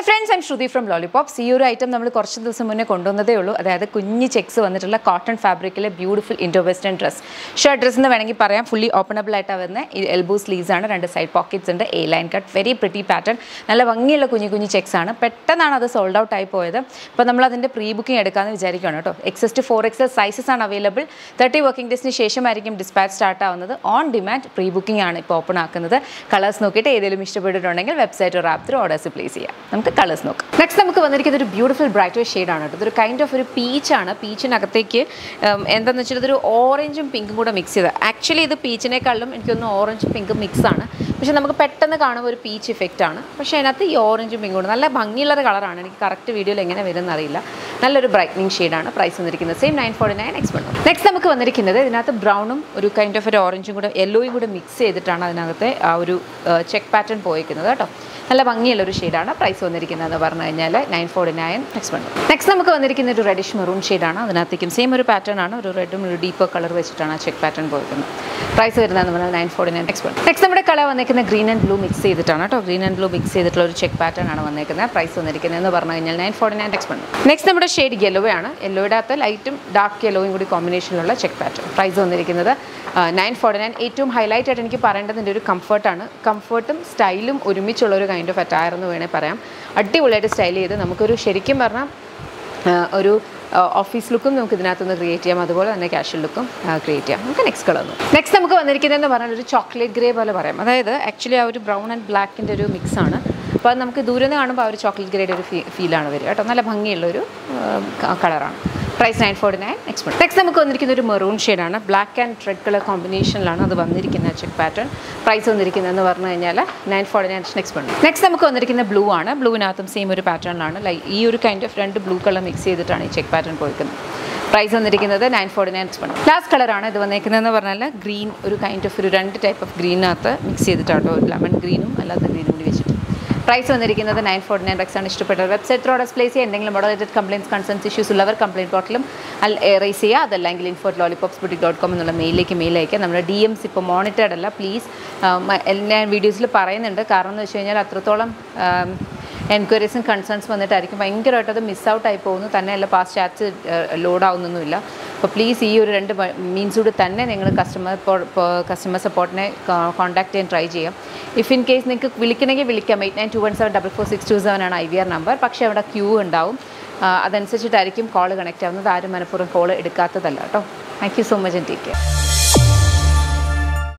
friends I'm Shruti from Lollipops ഈ ഒരു item നമ്മൾ കുറച്ച് ദിവസം മുന്നേ കൊണ്ടുവന്നതേ ഉള്ളൂ അതായത് കുഞ്ഞ് ചെക്സ് വന്നിട്ടുള്ള കോട്ടൺ ഫാബ്രിക്കിലെ beautiful Indo western dress shirt dress എന്ന് വേണമെങ്കിൽ പറയാം ഫുള്ളി ഓപ്പണബിൾ ആയിട്ടാണ് വരുന്നത് എൽബോ സ്ലീവ്സ് ആണ് രണ്ട് സൈഡ് പോക്കറ്റ്സ് ഉണ്ട് A line cut very pretty pattern നല്ല ഭംഗിയുള്ള കുഞ്ഞു കുഞ്ഞു ചെക്സ് ആണ് പെട്ടെന്നാണ് അത് സോൾഡ് ഔട്ട് ആയി പോയത് അപ്പോൾ നമ്മൾ അതിൻ്റെ പ്രീ ബുക്കിംഗ് എടുക്കാമെന്ന് വിചാരിക്കുകയാണ് കേട്ടോ XS to four XL sizes ആണ് അവൈലബിൾ തേർട്ടി വർക്കിംഗ് ഡേയ്സിന് ശേഷമായിരിക്കും ഡിസ്പാച്ച് സ്റ്റാർട്ട് ആവുന്നത് ഓൺ ഡിമാൻഡ് പ്രീ ബുക്കിംഗ് ആണ് ഇപ്പോൾ ഓപ്പൺ ആക്കുന്നത് കളേഴ്സ് നോക്കിയിട്ട് ഏതെങ്കിലും ഇഷ്ടപ്പെട്ടിട്ടുണ്ടെങ്കിൽ വെബ്സൈറ്റ് ഒരു ആപ്പ് ത്രൂ ഓർഡേഴ്സ് പ്ലേസ് ചെയ്യാം നമുക്ക് കളേഴ്സ് നോക്കാം നെക്സ്റ്റ് നമുക്ക് വന്നിരിക്കുന്നത് ഒരു ബ്യൂട്ടിഫുൾ ബ്രൈറ്റ് ഷെയ്ഡാണ് കേട്ടോ ഇതൊരു കൈൻഡ് ഓഫ് ഒരു പീച്ചാണ് പീച്ചിനകത്തേക്ക് ഉം, എന്താണെന്ന് വെച്ചാൽ ഇതൊരു ഓറഞ്ചും പിങ്കും കൂടെ മിക്സ് ചെയ്ത് ആക്ച്വലി ഇത് പീച്ചിനേക്കാളും എനിക്കൊന്ന് ഓറഞ്ചും പിങ്കും മിക്സ് ആണ് പക്ഷെ നമുക്ക് പെട്ടെന്ന് കാണുമ്പോൾ ഒരു പീച്ച് ഇഫക്റ്റ് ആണ് പക്ഷേ അതിനകത്ത് ഈ ഓറഞ്ചും പിങ്കും കൂടെ നല്ല ഭംഗിയുള്ള കളറാണ് എനിക്ക് കറക്റ്റ് വീഡിയോയിൽ എങ്ങനെ വരുമെന്ന് അറിയില്ല നല്ലൊരു ബ്രൈറ്റനിങ് ഷെയ്ഡാണ് പ്രൈസ് വന്നിരിക്കുന്നത് same nine forty nine expert next നമുക്ക് വന്നിരിക്കുന്നത് ഇതിനകത്ത് ബ്രൗണും ഒരു കൈൻഡ് ഓഫ് ഒരു ഓറഞ്ചും കൂടെ യെല്ലോയും കൂടെ മിക്സ് ചെയ്തിട്ടാണ് അതിനകത്തെ ആ ഒരു ചെക്ക് പാറ്റേൺ പോയിരിക്കുന്നത് കേട്ടോ നല്ല ഭംഗിയുള്ള ഒരു ഷെയ്ഡാണ് പ്രൈസ് വന്നിരിക്കുന്നത് എന്ന് പറഞ്ഞു കഴിഞ്ഞാൽ nine forty nine expert next നമുക്ക് വന്നിരിക്കുന്ന ഒരു റെഡിഷ് മെറൂൺ ഷെയ്ഡാണ് അതിനകത്തേക്കും സെയിം ഒരു പാറ്റേൺ ആണ് ഒരു റെഡും ഒരു ഡീപ്പർ കളർ വെച്ചിട്ടാണ് ആ ചെക്ക് പാറ്റേൺ പോയിരിക്കുന്നത് പ്രൈസ് വരുന്നതെന്ന് പറഞ്ഞാൽ nine forty nine expert next നമ്മുടെ കളർ വന്നിരിക്കുന്നത് ഗ്രീൻ ആൻഡ് ബ്ലൂ മിക്സ് ചെയ്തിട്ടാണ് കേട്ടോ ഗ്രീൻ ആൻഡ് ബ്ലൂ മിക്സ് ചെയ്തിട്ടുള്ള ഒരു ചെക്ക് പാറ്റേൺ ആണ് വന്നിരിക്കുന്നത് പ്രൈസ് വന്നിരിക്കുന്നത് എന്ന് പറഞ്ഞു കഴിഞ്ഞാൽ nine forty nine expert next നമ്മുടെ ഷെയ്ഡ് യെല്ലോ ആണ് യെല്ലോയുടെ അകത്ത് ലൈറ്റും ഡാർക്ക് യെല്ലോയും കൂടി കോമ്പിനേഷനിലുള്ള ചെക്ക് പാറ്റേൺ പ്രൈസ് വന്നിരിക്കുന്നത് നയൻ ഫോർട്ടി നയൻ ഏറ്റവും ഹൈലൈറ്റ് ആയിട്ട് എനിക്ക് പറയേണ്ടതിൻ്റെ ഒരു കംഫർട്ടാണ് കംഫർട്ടും സ്റ്റൈലും ഒരുമിച്ചുള്ള ഒരു കൈൻഡ് ഓഫ് അറ്റയർ എന്ന് വേണേൽ പറയാം അടിപൊളിയായിട്ട് സ്റ്റൈൽ ചെയ്ത് നമുക്കൊരു ശരിക്കും പറഞ്ഞാൽ ആ, ഒരു ഓഫീസ് ലുക്കും നമുക്ക് ഇതിനകത്തുനിന്ന് ക്രിയേറ്റ് ചെയ്യാം അതുപോലെ തന്നെ കാഷ്വൽ ലുക്കും ക്രിയേറ്റ് ചെയ്യാം നമുക്ക് നെക്സ്റ്റ് കളർ നെക്സ്റ്റ് നമുക്ക് വന്നിരിക്കുന്നതെന്ന് പറഞ്ഞാൽ ഒരു ചോക്ലേറ്റ് ഗ്രേ പോലെ പറയാം അതായത് ആക്ച്വലി ആ ഒരു ബ്രൗൺ ആൻഡ് ബ്ലാക്കിൻ്റെ ഒരു മിക്സ് ആണ് അപ്പോൾ അത് നമുക്ക് ദൂരെ നിന്ന് കാണുമ്പോൾ ആ ഒരു ചോക്ലേറ്റ് ഗ്രേയുടെ ഒരു ഫീ ഫീലാണ് വരിക കേട്ടോ നല്ല ഭംഗിയുള്ളൊരു കളറാണ് price nine forty nine expert next നമുക്ക് വന്നിരിക്കുന്ന ഒരു മെറൂൺ ഷെയ്ഡാണ് ബ്ലാക്ക് ആൻഡ് റെഡ് കളർ കോമ്പിനേഷനിലാണ് അത് വന്നിരിക്കുന്ന ചെക്ക് പാറ്റേൺ പ്രൈസ് വന്നിരിക്കുന്നതെന്ന് പറഞ്ഞു കഴിഞ്ഞാൽ nine forty nine expert next നമുക്ക് വന്നിരിക്കുന്ന ബ്ലൂ ആണ് ബ്ലൂവിനകത്തും സെയിം ഒരു പാറ്റേണിലാണ് ലൈ ഈ ഒരു കൈൻഡ് ഓഫ് രണ്ട് ബ്ലൂ കളർ മിക്സ് ചെയ്തിട്ടാണ് ഈ ചെക്ക് പാറ്റേൺ പോയിരിക്കുന്നത് പ്രൈസ് വന്നിരിക്കുന്നത് nine forty nine expert last കളറാണ് ഇത് വന്നിരിക്കുന്നതെന്ന് പറഞ്ഞാൽ ഗ്രീൻ ഒരു കൈൻഡ് ഓഫ് ഒരു രണ്ട് ടൈപ്പ് ഓഫ് ഗ്രീനകത്ത് മിക്സ് ചെയ്തിട്ടാട്ടോ ഒരു ലെമൺ ഗ്രീനും അല്ലാത്ത ഗ്രീനും കൂടി വെച്ചിട്ട് പ്രൈസ് വന്നിരിക്കുന്നത് നയൻ ഫോർട്ടി നയൻ റെക്സ് ആണ് ഇഷ്ടപ്പെട്ടത് വെബ്സൈറ്റ് ത്രോ ഡിസ്പ്ലേസ് ചെയ്യുക എന്തെങ്കിലും മോഡറേറ്റഡ് കംപ്ലയിൻസ് കൺസേൺസ് ഇഷ്യൂസ് ഉള്ളവർ കംപ്ലയിൻറ്റ് പോർട്ടലും അൽ റേസ് ചെയ്യുക അതല്ലെങ്കിൽ info at Lollipops boutique dot com എന്നുള്ള മെയിലേക്ക് മെയിൽ അയക്കുക നമ്മുടെ ഡി എംസ് ഇപ്പോൾ മോണിറ്റേഡ് അല്ല പ്ലീസ് ഞാൻ വീഡിയോസിൽ പറയുന്നുണ്ട് കാരണം എന്ന് വെച്ച് കഴിഞ്ഞാൽ അത്രത്തോളം എൻക്വയറീസും കൺസേൺസ് വന്നിട്ടായിരിക്കും ഭയങ്കരമായിട്ട് അത് മിസ് ഔട്ട് ആയി പോകുന്നു തന്നെയല്ല പാസ്റ്റ് ചാറ്റ്സ് ലോഡ് ആവുന്നൊന്നുമില്ല അപ്പോൾ പ്ലീസ് ഈ ഒരു രണ്ട് മീൻസൂടെ തന്നെ നിങ്ങൾ കസ്റ്റമർ കസ്റ്റമർ സപ്പോർട്ടിനെ കോൺടാക്ട് ചെയ്യാൻ ട്രൈ ചെയ്യാം ഇഫ് ഇൻ കേസ് നിങ്ങൾക്ക് വിളിക്കണമെങ്കിൽ വിളിക്കാം eight nine two one seven double four six two seven ആണ് ഐ വി ആർ നമ്പർ പക്ഷേ അവിടെ ക്യൂ ഉണ്ടാവും ആ, അതനുസരിച്ചിട്ടായിരിക്കും കോൾ കണക്ട് ആവുന്നത് ആരും മനഃപൂർവ്വം കോൾ എടുക്കാത്തതല്ല കേട്ടോ thank you so much and take care